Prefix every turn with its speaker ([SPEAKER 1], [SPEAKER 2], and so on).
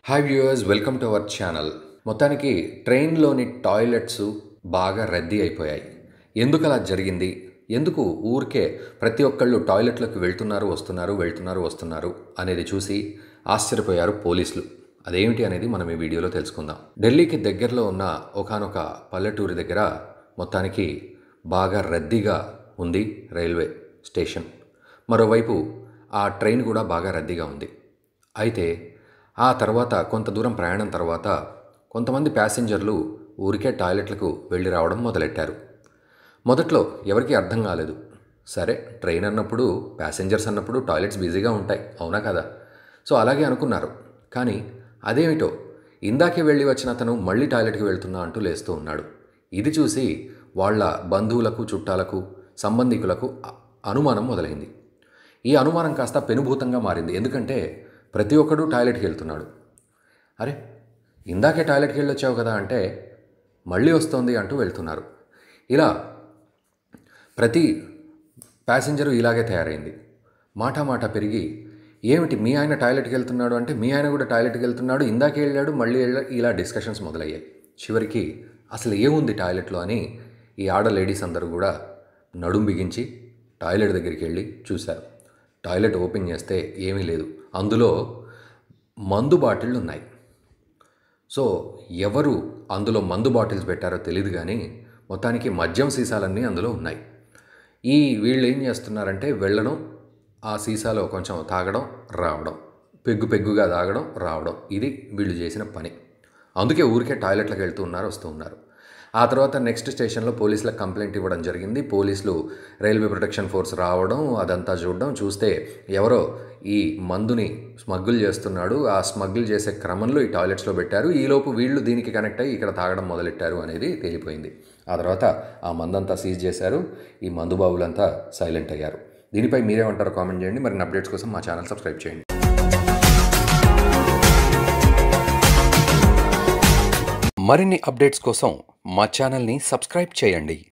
[SPEAKER 1] hi viewers welcome to our channel మొత్తానికి ట్రైన్లోని toilets బాగా రద్దీ అయిపోయాయి ఎందుకు అలా జరిగింది ఎందుకు ఊరికే ప్రతి ఒక్కళ్ళు టాయిలెట్లోకి వెళ్తున్నారు వస్తున్నారు వెళ్తున్నారు వస్తున్నారు అనేది చూసి ఆశ్చర్యపోయారు పోలీసులు అదేమిటి అనేది మనం ఈ వీడియోలో తెలుసుకుందాం ఢిల్లీకి దగ్గరలో ఉన్న ఒకానొక పల్లెటూరి దగ్గర మొత్తానికి బాగా రద్దీగా ఉంది రైల్వే స్టేషన్ మరోవైపు ఆ ట్రైన్ కూడా బాగా రద్దీగా ఉంది అయితే ఆ తర్వాత కొంత దూరం ప్రయాణం తర్వాత కొంతమంది ప్యాసింజర్లు ఊరికే టాయిలెట్లకు వెళ్ళి రావడం మొదలెట్టారు మొదట్లో ఎవరికీ అర్థం కాలేదు సరే ట్రైన్ అన్నప్పుడు ప్యాసింజర్స్ అన్నప్పుడు టాయిలెట్స్ బిజీగా ఉంటాయి అవునా కదా సో అలాగే అనుకున్నారు కానీ అదేమిటో ఇందాకే వెళ్ళి వచ్చిన అతను మళ్ళీ టాయిలెట్కి వెళ్తున్నా అంటూ లేస్తూ ఉన్నాడు ఇది చూసి వాళ్ళ బంధువులకు చుట్టాలకు సంబంధికులకు అ- అనుమానం మొదలైంది ఈ అనుమానం కాస్త పెనుభూతంగా మారింది ఎందుకంటే ప్రతి ఒక్కడూ టాయిలెట్కి వెళ్తున్నాడు అరే ఇందాకే టాయిలెట్కి వెళ్ళొచ్చావు కదా అంటే మళ్ళీ వస్తోంది అంటూ వెళ్తున్నారు ఇలా ప్రతి ప్యాసింజరు ఇలాగే తయారైంది మాట మాట పెరిగి ఏమిటి మీ ఆయన టాయిలెట్కి వెళ్తున్నాడు అంటే మీ ఆయన కూడా టాయిలెట్కి వెళ్తున్నాడు ఇందాకే వెళ్ళాడు మళ్ళీ వెళ్ళా ఇలా డిస్కషన్స్ మొదలయ్యాయి చివరికి అసలు ఏముంది టాయిలెట్లో అని ఈ ఆడ లేడీస్ అందరూ కూడా నడుం బిగించి టాయిలెట్ దగ్గరికి వెళ్ళి చూశారు టాయిలెట్ ఓపెన్ చేస్తే ఏమీ లేదు అందులో మందు బాటిళ్ళు ఉన్నాయి సో ఎవరు అందులో మందు బాటిల్స్ పెట్టారో తెలియదు కానీ మొత్తానికి మద్యం సీసాలన్నీ అందులో ఉన్నాయి ఈ వీళ్ళు ఏం చేస్తున్నారంటే వెళ్ళడం ఆ సీసాలో కొంచెం తాగడం రావడం పెగ్గు పెగ్గుగా తాగడం రావడం ఇది వీళ్ళు చేసిన పని అందుకే ఊరికే టాయిలెట్లకు వెళ్తూ ఉన్నారు వస్తూ ఉన్నారు ఆ తర్వాత నెక్స్ట్ స్టేషన్లో పోలీసులకు కంప్లైంట్ ఇవ్వడం జరిగింది పోలీసులు రైల్వే ప్రొటెక్షన్ ఫోర్స్ రావడం అదంతా చూడడం చూస్తే ఎవరో ఈ మందుని స్మగ్గుల్ చేస్తున్నాడు ఆ స్మగ్గుల్ చేసే క్రమంలో ఈ టాయిలెట్స్లో పెట్టారు ఈలోపు వీళ్ళు దీనికి కనెక్ట్ అయ్యి ఇక్కడ తాగడం మొదలెట్టారు అనేది తేలిపోయింది ఆ తర్వాత ఆ మందంతా సీజ్ చేశారు ఈ మందు బాబులంతా సైలెంట్ అయ్యారు దీనిపై మీరేమంటారో కామెంట్ చేయండి మరిన్ని అప్డేట్స్ కోసం మా ఛానల్ సబ్స్క్రైబ్ చేయండి
[SPEAKER 2] మరిన్ని అప్డేట్స్ కోసం మా ఛానల్ని సబ్స్క్రైబ్ చేయండి